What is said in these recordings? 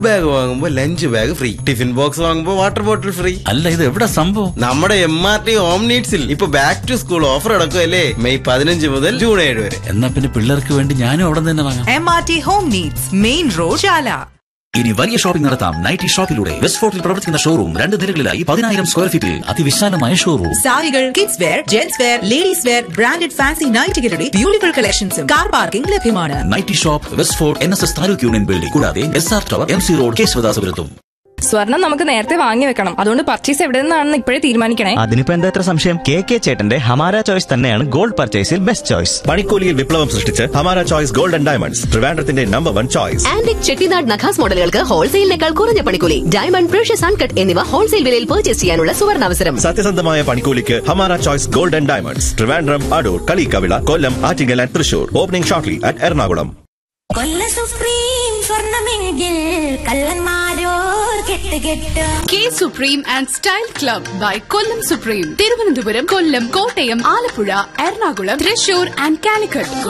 bag വാങ്ങുമ്പോ lunch bag free tiffin box വാങ്ങുമ്പോ water bottle free അല്ല ഇത് എവിടെ സംഭവം നമ്മുടെ എം ആർ ടി ഹോം നീഡ്സിൽ ഇപ്പൊ ബാക്ക് ടു സ്കൂൾ ഓഫർ അടക്കുമല്ലേ മെയ് പതിനഞ്ച് മുതൽ ജൂൺ ഏഴ് വരെ എന്നാ പിന്നെ പിള്ളേർക്ക് വേണ്ടി ഞാനും അവിടെ നിന്ന് തന്നെ വാങ്ങാം M R T home needs main road Chala ഇനി വലിയ ഷോപ്പിംഗ് നടത്താം നൈറ്റി ഷോപ്പിലൂടെ വെസ്റ്റ് ഫോർട്ടിൽ പ്രവർത്തിക്കുന്ന ഷോറൂം രണ്ട് നിലകളിലായി പതിനായിരം സ്ക്വയർ ഫീറ്റിൽ അതിവിശാലമായ ഷോറൂം സാരികൾ kids wear gents wear ladies wear branded fancy നൈറ്റുകളുടെ ബ്യൂട്ടിഫുൾ കളക്ഷൻസും കാർ പാർക്കിംഗ് ലഭ്യമാണ് nighty shop West Fort N S S taluk union building കൂടാതെ S R tower M C road കേശവദാസപുരത്തും സ്വർണം നമുക്ക് നേരത്തെ വാങ്ങി വെക്കണം അതുകൊണ്ട് പർച്ചേസ് എവിടെ നിന്നാണെന്ന് ഇപ്പോഴേ തീരുമാനിക്കണേ അതിനിപ്പോ എന്താ ഇത്ര സംശയം കെ കെ ചേട്ടന്റെ ഹമാര ചോയ്സ് തന്നെയാണ് ഗോൾഡ് പർച്ചേസിൽ ബെസ്റ്റ് ചോയ്സ് പണിക്കൂലിയിൽ വിപ്ലവം സൃഷ്ടിച്ച് Hamara choice gold and diamonds ട്രിവാൻഡ്രത്തിന്റെ number one choice antique Chettinad Nakas മോഡലുകൾക്ക് ഹോൾസെയിലിനേക്കാൾ കുറഞ്ഞ പണിക്കൂലി ഡയമണ്ട് പ്രഷ്യസ് അൺകട്ട് എന്നിവ ഹോൾസെയിൽ വിലയിൽ പർച്ചേസ് ചെയ്യാനുള്ള സുവർണാവസരം സത്യസന്ധമായ പണിക്കൂലിക്ക് Hamara choice gold and diamonds Trivandrum Adoor Kaliyikkavila Kollam Attingal and Thrissur opening shortly at Ernakulam കൊല്ല സുപ്രീം സ്വർണമെങ്കിൽ കള്ളന്മാരോർ കെട്ട് കെട്ട് കെ supreme and style club by Kollam supreme Thiruvananthapuram Kollam Kottayam Alappuzha Ernakulam Thrissur and Calicut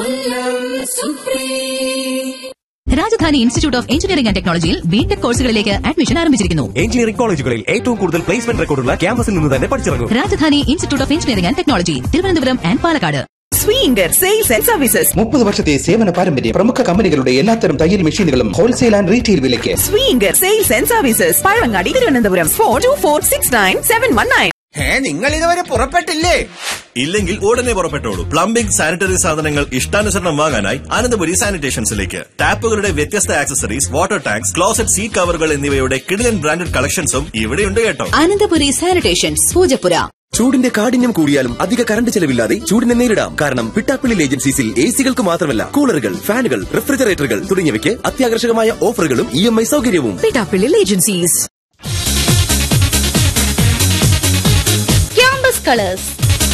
Rajadhani institute of engineering and ടെക്നോളജിയിൽ ബിടെക് കോഴ്സുകളിലേക്ക് അഡ്മിഷൻ ആരംഭിച്ചിരിക്കുന്നു എഞ്ചിനീയറിംഗ് കോളേജുകളിൽ ഏറ്റവും കൂടുതൽ പ്ലേസ്മെന്റ് റെക്കോർഡുള്ള ക്യാമ്പസിൽ നിന്ന് തന്നെ പഠിച്ചിറങ്ങും Rajadhani institute of engineering and technology Thiruvananthapuram and Palakkad സ്വീങ്കർ സെയിൽസ് ആൻഡ് സർവീസസ് മുപ്പത് വർഷത്തെ സേവന പാരമ്പര്യം പ്രമുഖ കമ്പനികളുടെ എല്ലാത്തരം തയ്യൽ മെഷീനുകളും ഹോൾസെയിൽ ആൻഡ് റീറ്റെയിൽ വിലയ്ക്ക് സ്വീങ്കർ sales and services Pazhavangadi Thiruvananthapuram four two four six nine seven one nine നിങ്ങൾ ഇതുവരെ പുറപ്പെട്ടില്ലേ ഇല്ലെങ്കിൽ ഉടനെ പുറപ്പെട്ടോളൂ പ്ലംബിംഗ് സാനിറ്ററി സാധനങ്ങൾ ഇഷ്ടാനുസരണം വാങ്ങാനായി അനന്തപുരി സാനിറ്റേഷൻസിലേക്ക് ടാപ്പുകളുടെ വ്യത്യസ്ത accessories water tanks closet seat കവറുകൾ എന്നിവയുടെ കിടിലൻ ബ്രാൻഡഡ് കളക്ഷൻസും ഇവിടെയുണ്ട് കേട്ടോ അനന്തപുരി സാനിറ്റേഷൻസ് പൂജപ്പുര ചൂടിന്റെ കാഠിന്യം കൂടിയാലും അധിക കറണ്ട് ചെലവില്ലാതെ ചൂടിനെ നേരിടാം കാരണം പിട്ടാപ്പിള്ളി ഏജൻസീസിൽ എ സികൾക്ക് മാത്രമല്ല കൂളറുകൾ ഫാനുകൾ റെഫ്രിജറേറ്ററുകൾ തുടങ്ങിയവയ്ക്ക് അത്യാകർഷകമായ ഓഫറുകളും ഇ എം ഐ സൗകര്യവും പിട്ടാപ്പിള്ളി ഏജൻസീസ് ക്യാമ്പസ് കളേഴ്സ്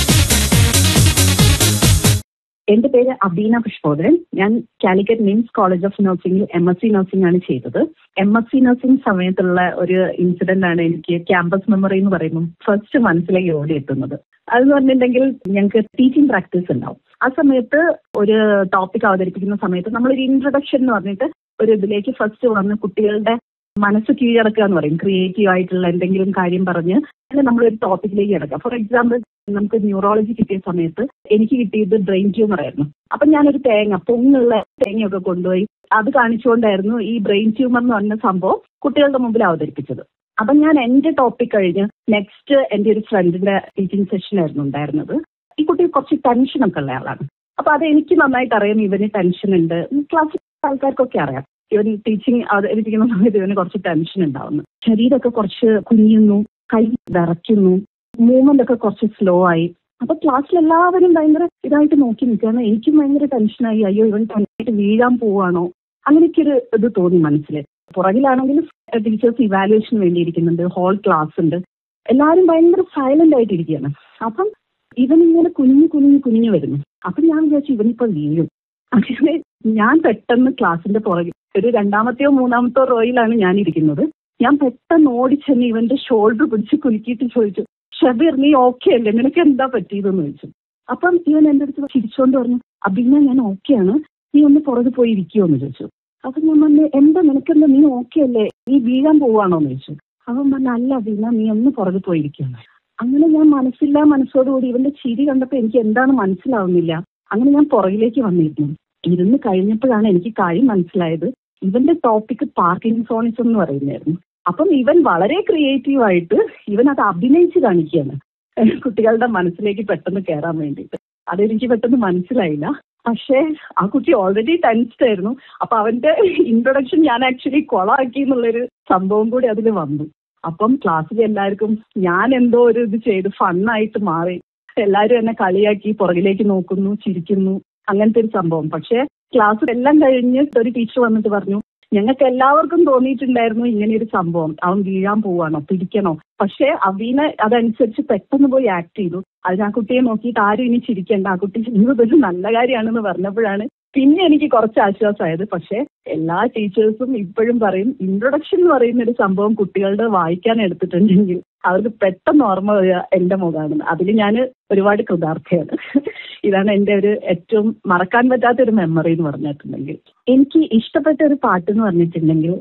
എന്റെ പേര് അബീന പുഷ്പോദരൻ ഞാൻ കാലിക്കറ്റ് മിംസ് കോളേജ് ഓഫ് നഴ്സിംഗിൽ എം എസ് സി നഴ്സിംഗ് ആണ് ചെയ്തത് എം എസ് സി നഴ്സിംഗ് സമയത്തുള്ള ഒരു ഇൻസിഡന്റ് ആണ് എനിക്ക് ക്യാമ്പസ് മെമ്മറി എന്ന് പറയുമ്പോൾ ഫസ്റ്റ് മനസ്സിലേക്ക് ഓടിയെത്തുന്നത് അതെന്ന് പറഞ്ഞിട്ടുണ്ടെങ്കിൽ ഞങ്ങൾക്ക് ടീച്ചിങ് പ്രാക്ടീസ് ഉണ്ടാവും ആ സമയത്ത് ഒരു ടോപ്പിക് അവതരിപ്പിക്കുന്ന സമയത്ത് നമ്മളൊരു ഇൻട്രൊഡക്ഷൻ എന്ന് പറഞ്ഞിട്ട് ഒരു ഇതിലേക്ക് ഫസ്റ്റ് വന്ന് കുട്ടികളുടെ മനസ്സ് കീഴടക്കുക എന്ന് പറയും ക്രിയേറ്റീവ് ആയിട്ടുള്ള എന്തെങ്കിലും കാര്യം പറഞ്ഞ് അങ്ങനെ നമ്മളൊരു ടോപ്പിക്കിലേക്ക് കിടക്കുക ഫോർ എക്സാമ്പിൾ നമുക്ക് ന്യൂറോളജി കിട്ടിയ സമയത്ത് എനിക്ക് കിട്ടിയത് ബ്രെയിൻ ട്യൂമർ ആയിരുന്നു അപ്പൊ ഞാനൊരു തേങ്ങ പൊങ്ങുള്ള തേങ്ങയൊക്കെ കൊണ്ടുപോയി അത് കാണിച്ചുകൊണ്ടായിരുന്നു ഈ ബ്രെയിൻ ട്യൂമർ എന്ന് പറഞ്ഞ സംഭവം കുട്ടികളുടെ മുമ്പിൽ അവതരിപ്പിച്ചത് അപ്പൊ ഞാൻ എന്റെ ടോപ്പിക് കഴിഞ്ഞ് നെക്സ്റ്റ് എന്റെ ഒരു ഫ്രണ്ടിന്റെ ടീച്ചിങ് സെഷൻ ആയിരുന്നു ഉണ്ടായിരുന്നത് ഈ കുട്ടി കുറച്ച് ടെൻഷനൊക്കെ ഉള്ള ആളാണ് അപ്പൊ അത് എനിക്ക് നന്നായിട്ട് അറിയാം ഇവന് ടെൻഷൻ ഉണ്ട് ക്ലാസ്സിൽ ആൾക്കാർക്കൊക്കെ അറിയാം ഇവൻ ടീച്ചിങ് അവതരിപ്പിക്കുന്ന സമയത്ത് ഇവന് കുറച്ച് ടെൻഷൻ ഉണ്ടാവുന്നു ശരീരമൊക്കെ കുറച്ച് കുനിയുന്നു കൈ വിറയ്ക്കുന്നു മൂവ്മെന്റ് ഒക്കെ കുറച്ച് സ്ലോ ആയി അപ്പൊ ക്ലാസ്സിൽ എല്ലാവരും ഭയങ്കര ഇതായിട്ട് നോക്കി നിൽക്കുകയാണ് എനിക്കും ഭയങ്കര ടെൻഷനായി അയ്യോ ഇവൻ തന്നിട്ട് വീഴാൻ പോവാണോ അങ്ങനെയൊക്കെ ഒരു ഇത് തോന്നി മനസ്സിൽ പുറകിലാണെങ്കിൽ ടീച്ചേഴ്സ് ഇവാലുവേഷന് വേണ്ടി ഇരിക്കുന്നുണ്ട് ഹോൾ ക്ലാസ് ഉണ്ട് എല്ലാവരും ഭയങ്കര സൈലന്റ് ആയിട്ടിരിക്കുകയാണ് അപ്പം ഇവൻ ഇങ്ങനെ കുനിഞ്ഞു കുനിഞ്ഞു കുനിഞ്ഞു വരുന്നു അപ്പൊ ഞാൻ വിചാരിച്ചു ഇവനിപ്പോ വീഴും അങ്ങനെ ഞാൻ പെട്ടെന്ന് ക്ലാസിന്റെ പുറകിൽ ഒരു രണ്ടാമത്തെയോ മൂന്നാമത്തെയോ റോയിലാണ് ഞാൻ ഇരിക്കുന്നത് ഞാൻ പെട്ടെന്ന് ഓടിച്ചെന്ന് ഇവന്റെ ഷോൾഡർ പിടിച്ച് കുലുക്കിയിട്ട് ചോദിച്ചു ഷബീർ നീ ഓക്കെ അല്ലേ നിനക്ക് എന്താ പറ്റിയതെന്ന് ചോദിച്ചു അപ്പം ഇവൻ എന്റെ അടുത്ത് ചിരിച്ചോണ്ട് പറഞ്ഞു അഭിന ഞാൻ ഓക്കെയാണ് നീ ഒന്ന് പുറകെ പോയി ഇരിക്കുമോ എന്ന് ചോദിച്ചു അപ്പൊ ഞാൻ പറഞ്ഞു എന്താ നിനക്കെന്താ നീ ഓക്കെ അല്ലേ നീ വീഴാൻ പോവാണോ എന്ന് ചോദിച്ചു അവൻ പറഞ്ഞു അല്ല അഭിന നീ ഒന്ന് പുറകെ പോയിരിക്കുന്നു അങ്ങനെ ഞാൻ മനസ്സില്ലാ മനസ്സോടുകൂടി ഇവന്റെ ചിരി കണ്ടപ്പോൾ എനിക്ക് എന്താണ് മനസ്സിലാവുന്നില്ല അങ്ങനെ ഞാൻ പുറകിലേക്ക് വന്നിരുന്നു ഇരുന്ന് കഴിഞ്ഞപ്പോഴാണ് എനിക്ക് കാര്യം മനസ്സിലായത് ഇവന്റെ ടോപ്പിക് പാർക്കിൻസോണിസം എന്ന് പറയുന്നതായിരുന്നു അപ്പം ഇവൻ വളരെ ക്രിയേറ്റീവ് ആയിട്ട് ഇവൻ അത് അഭിനയിച്ച് കാണിക്കുകയാണ് കുട്ടികളുടെ മനസ്സിലേക്ക് പെട്ടെന്ന് കയറാൻ വേണ്ടിയിട്ട് അതെനിക്ക് പെട്ടെന്ന് മനസ്സിലായില്ല പക്ഷേ ആ കുട്ടി ഓൾറെഡി ടെൻസ്ഡ് ആയിരുന്നു അപ്പൊ അവന്റെ ഇൻട്രൊഡക്ഷൻ ഞാൻ ആക്ച്വലി കൊളാക്കി എന്നുള്ളൊരു സംഭവം കൂടി അതിൽ വന്നു അപ്പം ക്ലാസ്സിൽ എല്ലാവർക്കും ഞാൻ എന്തോ ഒരു ഇത് ചെയ്ത് ഫണ്ണായിട്ട് മാറി എല്ലാവരും എന്നെ കളിയാക്കി പുറകിലേക്ക് നോക്കുന്നു ചിരിക്കുന്നു അങ്ങനത്തെ ഒരു സംഭവം പക്ഷേ ക്ലാസ് എല്ലാം കഴിഞ്ഞ് ഒരു ടീച്ചർ വന്നിട്ട് പറഞ്ഞു ഞങ്ങൾക്ക് എല്ലാവർക്കും തോന്നിയിട്ടുണ്ടായിരുന്നു ഇങ്ങനെ ഒരു സംഭവം അവൻ വീഴാൻ പോവാണോ പിടിക്കണോ പക്ഷേ അവീനെ അതനുസരിച്ച് പെട്ടെന്ന് പോയി ആക്ട് ചെയ്തു അതിന് ആ കുട്ടിയെ നോക്കിയിട്ട് ആരും ഇനി ചിരിക്കേണ്ട ആ കുട്ടി ചെയ്യുന്നത് നല്ല കാര്യമാണെന്ന് പറഞ്ഞപ്പോഴാണ് പിന്നെ എനിക്ക് കുറച്ച് ആശ്വാസമായത് പക്ഷേ എല്ലാ ടീച്ചേഴ്സും ഇപ്പോഴും പറയും ഇൻട്രൊഡക്ഷൻ എന്ന് പറയുന്ന ഒരു സംഭവം കുട്ടികളുടെ വായിക്കാൻ എടുത്തിട്ടുണ്ടെങ്കിൽ അവർക്ക് പെട്ടെന്ന് ഓർമ്മ വരിക എന്റെ മുഖമാണ് അതിൽ ഞാൻ ഒരുപാട് കൃതാർത്ഥയാണ് ഇതാണ് എന്റെ ഒരു ഏറ്റവും മറക്കാൻ പറ്റാത്ത ഒരു മെമ്മറി എന്ന് പറഞ്ഞിട്ടുണ്ടെങ്കിൽ എനിക്ക് ഇഷ്ടപ്പെട്ട ഒരു പാട്ട് എന്ന് പറഞ്ഞിട്ടുണ്ടെങ്കിൽ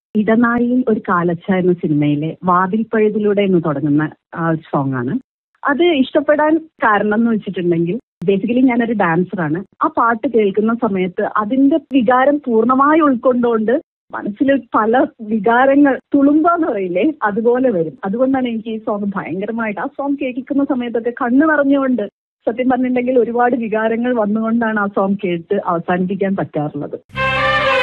ഇടനാഴിയിൽ ഒരു കാലച്ച എന്ന സിനിമയിലെ വാതിൽപ്പഴുതിലൂടെ എന്ന് തുടങ്ങുന്ന ആ സോങ് ആണ് അത് ഇഷ്ടപ്പെടാൻ കാരണം എന്ന് വെച്ചിട്ടുണ്ടെങ്കിൽ ബേസിക്കലി ഞാനൊരു ഡാൻസറാണ് ആ പാട്ട് കേൾക്കുന്ന സമയത്ത് അതിന്റെ വികാരം പൂർണ്ണമായി ഉൾക്കൊണ്ടുകൊണ്ട് മനസ്സിൽ പല വികാരങ്ങൾ തുളുമ്പാന്ന് പറയില്ലേ അതുപോലെ വരും അതുകൊണ്ടാണ് എനിക്ക് ഈ സോങ് ഭയങ്കരമായിട്ട് ആ സോങ് കേൾക്കുന്ന സമയത്തൊക്കെ കണ്ണ് നിറഞ്ഞുകൊണ്ട് സത്യം പറഞ്ഞിട്ടുണ്ടെങ്കിൽ ഒരുപാട് വികാരങ്ങൾ വന്നുകൊണ്ടാണ് ആ സോങ് കേട്ട് അവസാനിപ്പിക്കാൻ പറ്റാറുള്ളത്